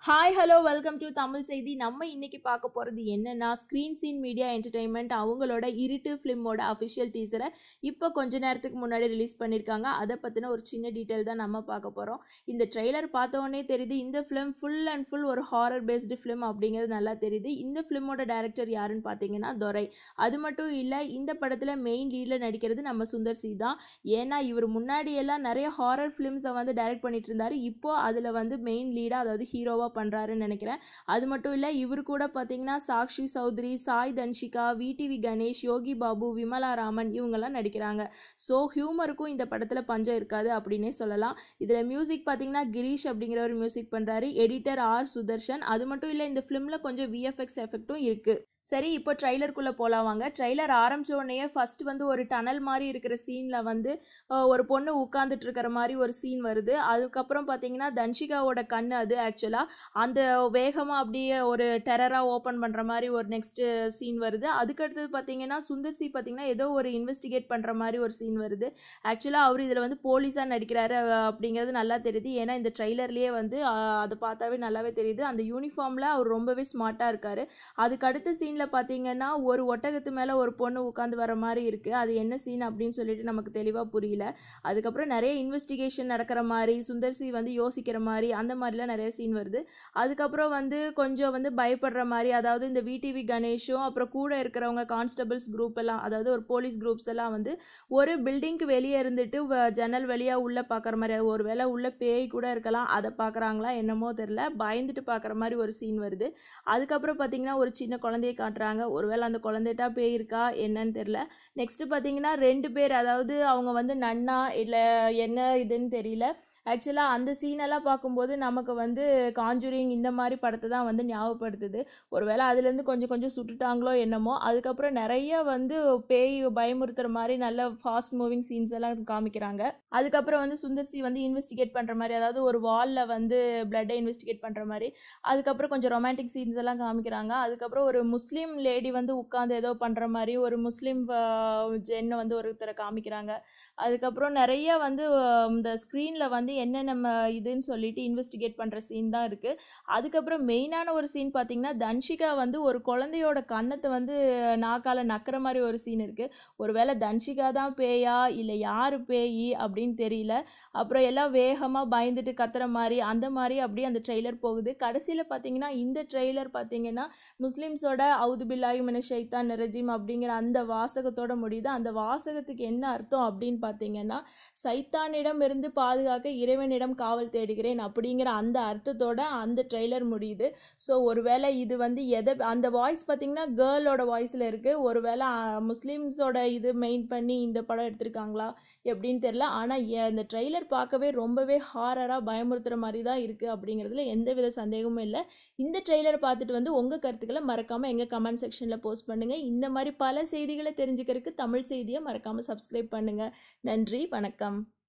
hi hello welcome to Tamil Seithi நம்ம இன்னைக்கு பார்க்க போகிறது என்னன்னா ஸ்க்ரீன் சீன் மீடியா என்டர்டைன்மெண்ட் அவங்களோட இருட்டு ஃபிலிமோட அஃபிஷியல் டீசரை இப்போ கொஞ்ச நேரத்துக்கு முன்னாடி ரிலீஸ் பண்ணியிருக்காங்க அதை பற்றின ஒரு சின்ன டீட்டெயில் தான் நம்ம பார்க்க போகிறோம் இந்த ட்ரெய்லர் பார்த்தோன்னே தெரியுது இந்த ஃபிலிம் ஃபுல் அண்ட் ஃபுல் ஒரு ஹாரர் பேஸ்டு ஃபிலிம் அப்படிங்கிறது நல்லா தெரியுது இந்த ஃபிலிமோட டைரக்டர் யாருன்னு பார்த்தீங்கன்னா துரை அது மட்டும் இல்லை இந்த படத்தில் மெயின் லீடில் நடிக்கிறது நம்ம சுந்தர் சி தான் ஏன்னா இவர் முன்னாடி எல்லாம் நிறைய ஹாரர் ஃபிலிம்ஸை வந்து டைரக்ட் பண்ணிட்டு இருந்தாரு இப்போ அதில் வந்து மெயின் லீடாக அதாவது ஹீரோவாக பண்ணுறாருன்னு நினைக்கிறேன் அது மட்டும் இல்லை இவர் கூட பார்த்தீங்கன்னா சாக்ஷி சௌத்ரி சாய் தன்ஷிகா விடிவி கணேஷ் யோகி பாபு விமலா ராமன் இவங்கெல்லாம் நடிக்கிறாங்க ஸோ ஹியூமருக்கும் இந்த படத்தில் பஞ்சம் இருக்காது அப்படின்னே சொல்லலாம் இதில் மியூசிக் பார்த்தீங்கன்னா கிரீஷ் அப்படிங்கிறவர் மியூசிக் பண்ணுறாரு எடிட்டர் ஆர் சுதர்ஷன் அது மட்டும் இல்லை இந்த ஃபிலிமில் கொஞ்சம் விஎஃப்எக்ஸ் எஃபெக்ட்டும் இருக்குது சரி இப்போ ட்ரைலருக்குள்ளே போகலாம் வாங்க ட்ரைலர் ஆரம்பிச்ச உடனே ஃபர்ஸ்ட் வந்து ஒரு டனல் மாதிரி இருக்கிற சீனில் வந்து அஹ், ஒரு பொண்ணு உட்காந்துட்டு இருக்கிற மாதிரி ஒரு சீன் வருது அதுக்கப்புறம் பார்த்தீங்கன்னா தன்ஷிகாவோட கண் அது ஆக்சுவலாக அந்த வேகமாக அப்படியே ஒரு டெரராக ஓப்பன் பண்ணுற மாதிரி ஒரு நெக்ஸ்ட்டு சீன் வருது அதுக்கடுத்தது பார்த்தீங்கன்னா சுந்தர் சி பார்த்தீங்கன்னா ஏதோ ஒரு இன்வெஸ்டிகேட் பண்ணுற மாதிரி ஒரு சீன் வருது ஆக்சுவலாக அவர் இதில் வந்து போலீஸாக நடிக்கிறாரு அஹ், அப்படிங்கிறது நல்லா தெரியுது ஏன்னா இந்த ட்ரைலர்லேயே வந்து அஹ், அதை பார்த்தாவே நல்லாவே தெரியுது அந்த யூனிஃபார்மில் அவர் ரொம்பவே ஸ்மார்ட்டாக இருக்கார் அதுக்கு அடுத்த சீனில் பார்த்தீங்கன்னா ஒரு ஒட்டகத்து மேலே ஒரு பொண்ணு உட்காந்து வர மாதிரி இருக்குது அது என்ன சீன் அப்படின்னு சொல்லிட்டு நமக்கு தெளிவாக புரியல அதுக்கப்புறம் நிறைய இன்வெஸ்டிகேஷன் நடக்கிற மாதிரி சுந்தர் சி வந்து யோசிக்கிற மாதிரி அந்த மாதிரிலாம் நிறைய சீன் வருது அதுக்கப்புறம் வந்து கொஞ்சம் வந்து பயப்படுற மாதிரி அதாவது இந்த விடிவி கணேஷும் அப்புறம் கூட இருக்கிறவங்க கான்ஸ்டபிள்ஸ் குரூப் எல்லாம் அதாவது ஒரு போலீஸ் குரூப்ஸ் எல்லாம் வந்து ஒரு பில்டிங்க்கு வெளியே இருந்துட்டு வ- ஜன்னல் வழியாக உள்ளே பார்க்குற மாதிரி ஒரு வேளை உள்ள பேய் கூட இருக்கலாம் அதை பார்க்குறாங்களா என்னமோ தெரில பயந்துட்டு பார்க்குற மாதிரி ஒரு சீன் வருது அதுக்கப்புறம் பார்த்தீங்கன்னா ஒரு சின்ன குழந்தைய காட்டுறாங்க ஒருவேளை அந்த குழந்தைட்டா பேய் இருக்கா என்னன்னு தெரில நெக்ஸ்ட்டு பார்த்தீங்கன்னா ரெண்டு பேர் அதாவது அவங்க வந்து நன்னா இல்லை என்ன இதுன்னு தெரியல ஆக்சுவலாக அந்த சீனெல்லாம் பார்க்கும்போது நமக்கு வந்து காஞ்சூரிங் இந்த மாதிரி படத்தை தான் வந்து ஞாபகப்படுத்துது ஒருவேளை அதுலேருந்து கொஞ்சம் கொஞ்சம் சுட்டுட்டாங்களோ என்னமோ அதுக்கப்புறம் நிறைய வந்து பேய் பயமுறுத்துற மாதிரி நல்ல ஃபாஸ்ட் மூவிங் சீன்ஸ் எல்லாம் காமிக்கிறாங்க அதுக்கப்புறம் வந்து சுந்தர் சி வந்து இன்வெஸ்டிகேட் பண்ணுற மாதிரி அதாவது ஒரு வாலில் வந்து பிளட்டை இன்வெஸ்டிகேட் பண்ணுற மாதிரி அதுக்கப்புறம் கொஞ்சம் ரொமான்டிக் சீன்ஸ் எல்லாம் காமிக்கிறாங்க அதுக்கப்புறம் ஒரு முஸ்லீம் லேடி வந்து உட்காந்து ஏதோ பண்ணுற மாதிரி ஒரு முஸ்லீம் ஜென்னை வந்து ஒருத்தரை காமிக்கிறாங்க அதுக்கப்புறம் நிறைய வந்து அஹ், இந்த ஸ்க்ரீனில் வந்து என்ன நம்ம இதுன்னு சொல்லிட்டு இன்வெஸ்டிகேட் பண்ணுற சீன் தான் இருக்குது அதுக்கப்புறம் மெயினான ஒரு சீன் பார்த்தீங்கன்னா தன்ஷிகா வந்து ஒரு குழந்தையோட கன்னத்தை வந்து நாக்கால நக்கிற மாதிரி ஒரு சீன் இருக்குது ஒருவேளை தன்ஷிகா தான் பேயா இல்லை யார் பேய் அப்படின்னு தெரியல அப்புறம் எல்லாம் வேகமாக பயந்துட்டு கத்துற மாதிரி அந்த மாதிரி அப்படியே அந்த ட்ரெய்லர் போகுது கடைசியில் பார்த்தீங்கன்னா இந்த ட்ரெய்லர் பார்த்தீங்கன்னா முஸ்லிம்ஸோட அவுது பில்லாஹி மின ஷைத்தான் ரஜீம் அப்படிங்கிற அந்த வாசகத்தோட முடியுது அந்த வாசகத்துக்கு என்ன அர்த்தம் அப்படின்னு பார்த்தீங்கன்னா சைத்தானிடம் இருந்து பாதுகாக்க இறைவனிடம் காவல் தேடுகிறேன் அப்படிங்கிற அந்த அர்த்தத்தோட அந்த ட்ரெய்லர் முடியுது ஸோ ஒருவேளை இது வந்து எதை அந்த வாய்ஸ் பார்த்தீங்கன்னா கேர்ளோட வாய்ஸில் இருக்குது ஒருவேளை முஸ்லீம்ஸோட இது மெயின் பண்ணி இந்த படம் எடுத்திருக்காங்களா எப்படின்னு தெரில ஆனால் இந்த ட்ரெய்லர் பார்க்கவே ரொம்பவே ஹாரராக பயமுறுத்துகிற மாதிரி தான் இருக்குது அப்படிங்கிறதுல எந்தவித சந்தேகமும் இல்லை இந்த ட்ரெய்லரை பார்த்துட்டு வந்து உங்கள் கருத்துக்களை மறக்காமல் எங்கள் கமெண்ட் செக்ஷனில் போஸ்ட் பண்ணுங்கள் இந்த மாதிரி பல செய்திகளை தெரிஞ்சுக்கிறதுக்கு தமிழ் செய்தியை மறக்காமல் சப்ஸ்கிரைப் பண்ணுங்கள் நன்றி வணக்கம்